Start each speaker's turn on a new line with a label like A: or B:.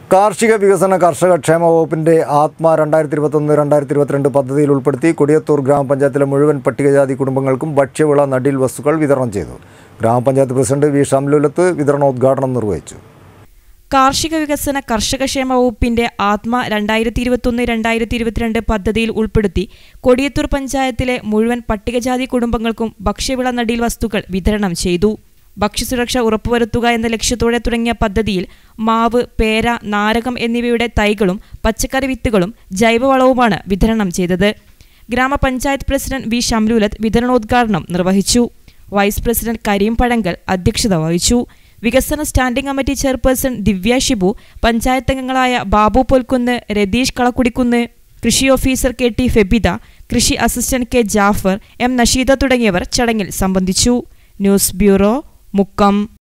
A: കാർഷിക വികസന കർഷക ക്ഷേമ വകുപ്പിന്റെ ആത്മ രണ്ടായിരത്തി ഇരുപത്തൊന്ന് രണ്ടായിരത്തി ഇരുപത്തിരണ്ട് പദ്ധതിയിൽ ഉൾപ്പെടുത്തി കൊടിയത്തൂർ ഗ്രാമപഞ്ചായത്തിലെ മുഴുവൻ പട്ടികജാതി കുടുംബങ്ങൾക്കും ഭക്ഷ്യവിള നടീൽ വസ്തുക്കൾ വിതരണം ചെയ്തു ഗ്രാമപഞ്ചായത്ത് പ്രസിഡന്റ് വി ഷംലുലത്ത് വിതരണോദ്ഘാടനം നിർവഹിച്ചു
B: കാർഷിക വികസന കർഷകക്ഷേമ വകുപ്പിന്റെ ആത്മ രണ്ടായിരത്തി ഇരുപത്തൊന്ന് രണ്ടായിരത്തി ഇരുപത്തിരണ്ട് പദ്ധതിയിൽ ഉൾപ്പെടുത്തി കൊടിയത്തൂർ പഞ്ചായത്തിലെ മുഴുവൻ പട്ടികജാതി കുടുംബങ്ങൾക്കും ഭക്ഷ്യവിള നടീൽ വസ്തുക്കൾ വിതരണം ചെയ്തു ഭക്ഷ്യസുരക്ഷ ഉറപ്പുവരുത്തുക എന്ന ലക്ഷ്യത്തോടെ തുടങ്ങിയ പദ്ധതിയിൽ മാവ് പേര നാരകം എന്നിവയുടെ തൈകളും പച്ചക്കറി വിത്തുകളും ജൈവവളവുമാണ് വിതരണം ചെയ്തത് ഗ്രാമപഞ്ചായത്ത് പ്രസിഡന്റ് വി ഷംലൂലത്ത് വിതരണോദ്ഘാടനം നിർവഹിച്ചു വൈസ് പ്രസിഡന്റ് കരീം പഴങ്കൽ അധ്യക്ഷത വഹിച്ചു വികസന standing committee chairperson Divya Shibu panchayat അംഗങ്ങളായ ബാബു പൊൽക്കുന്ന് രതീഷ് കളക്കുടിക്കുന്ന് കൃഷി ഓഫീസർ കെ ടി ഫെബിത കൃഷി assistant K Jafar M Nasheeda തുടങ്ങിയവർ ചടങ്ങിൽ സംബന്ധിച്ചു ന്യൂസ് ബ്യൂറോ മുക്കം